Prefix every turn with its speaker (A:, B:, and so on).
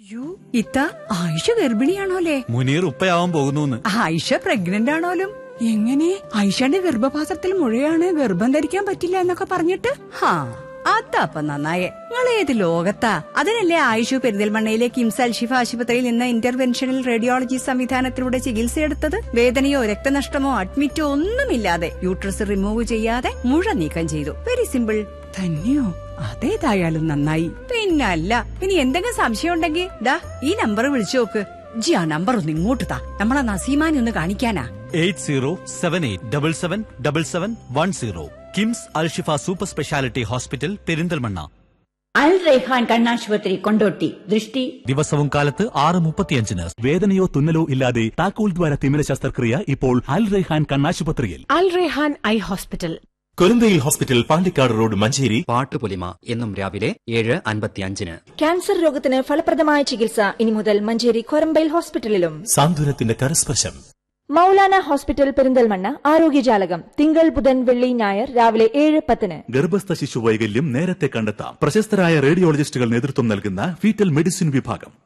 A: യോ ഇത്ത ആയിഷ ഗർഭിണിയാണോലേ
B: മുനീർ ഉപ്പയാവാൻ പോകുന്നു
A: ആയിഷ പ്രഗ്നന്റ് ആണോലും എങ്ങനെ ആയിഷയുടെ ഗർഭപാത്രത്തിൽ മുഴയാണ് ഗർഭം ധരിക്കാൻ പറ്റില്ല എന്നൊക്കെ പറഞ്ഞിട്ട് ഹാ അതപ്പ നന്നായേ നിങ്ങൾ ഏത് ലോകത്താ അതിനല്ലേ ആയിഷു പെരിന്തൽമണ്ണയിലെ കിംസ് അൽഷിഫ ആശുപത്രിയിൽ നിന്ന് ഇന്റർവെൻഷണൽ റേഡിയോളജി സംവിധാനത്തിലൂടെ ചികിത്സയെടുത്തത് വേദനയോ രക്തനഷ്ടമോ അഡ്മിറ്റോ ഒന്നുമില്ലാതെ യൂട്രസ് റിമൂവ് ചെയ്യാതെ മുഴ നീക്കം ചെയ്തു വെരി സിമ്പിൾ തന്നെയോ അതേതായാലും നന്നായി പിന്നല്ല ഇനി എന്തെങ്കിലും സംശയം ഉണ്ടെങ്കിൽ ദാ ഈ നമ്പർ വിളിച്ചു നോക്ക് ജി ആ നമ്പർ ഒന്ന് ഇങ്ങോട്ട് താ നമ്മളെ നസീമാനെ ഒന്ന് കാണിക്കാനാ
B: eight zero seven eight double seven double seven one zero KIMS Alshifa super speciality hospital Perinthalmanna
C: Al Raihan കണ്ണാശുപത്രി കൊണ്ടോട്ടി ദൃഷ്ടി
B: ദിവസവും കാലത്ത് ആറ് മുപ്പത്തിയഞ്ചിന്
D: വേദനയോ തുന്നലോ ഇല്ലാതെ താക്കോൽ ദ്വാര തിമിര ശസ്ത്രക്രിയ ഇപ്പോൾ അൽ റെഹാൻ കണ്ണാശുപത്രിയിൽ
E: അൽ റെഹാൻ ഐ ഹോസ്പിറ്റൽ
F: കൊരന്തയിൽ ഹോസ്പിറ്റൽ പാണ്ടിക്കാട് റോഡ് മഞ്ചേരി
G: പാട്ടുപൊലിമ എന്നും രാവിലെ ഏഴ് അൻപത്തിയഞ്ചിന്
H: ക്യാൻസർ രോഗത്തിന് ഫലപ്രദമായ ചികിത്സ ഇനി മുതൽ മഞ്ചേരി കൊരമ്പയിൽ ഹോസ്പിറ്റലിലും
F: സാന്ത്വനത്തിന്റെ കരസ്പർശം
H: മൗലാന ഹോസ്പിറ്റൽ പെരിന്തൽമണ്ണ ആരോഗ്യജാലകം തിങ്കൾ ബുധൻ വെള്ളി ഞായർ രാവിലെ ഏഴ് പത്തിന്
D: ഗർഭസ്ഥ ശിശു വൈകല്യം നേരത്തെ കണ്ടെത്താം പ്രശസ്തരായ റേഡിയോളജിസ്റ്റുകൾ നേതൃത്വം നൽകുന്ന ഫീറ്റൽ മെഡിസിൻ വിഭാഗം